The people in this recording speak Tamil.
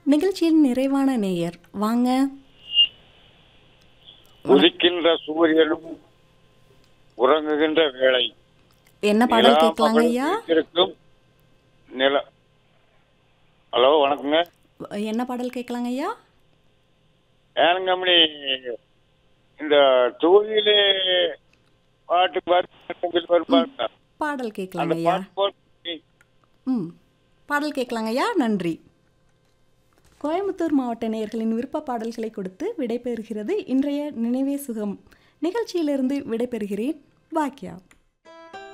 நிகழ்ச்சியின் நிறைவான நேயர் வாங்க உதிக்கின்ற சூரியனும் உறங்குகின்ற வேளை என்ன பாடல் நிலா கேட்கலாங்க மகள் ஐயா வீட்டிற்கும் நில ஹலோ வணக்கங்க என்ன பாடல் கேட்கலாங்க ஐயா ஏனுங்க அப்படி இந்த தொகுதியிலே பாட்டு பாட்டு பாருங்க பாடல் அந்த கேட்கலாங்க ஐயா பாட்டு போட்டு ம் பாடல் கேட்கலாங்க ஐயா நன்றி கோயம்புத்தூர் மாவட்ட நேயர்களின் விருப்ப பாடல்களை கொடுத்து விடைபெறுகிறது இன்றைய நினைவே சுகம் நிகழ்ச்சியிலிருந்து விடைபெறுகிறேன் பாக்கியா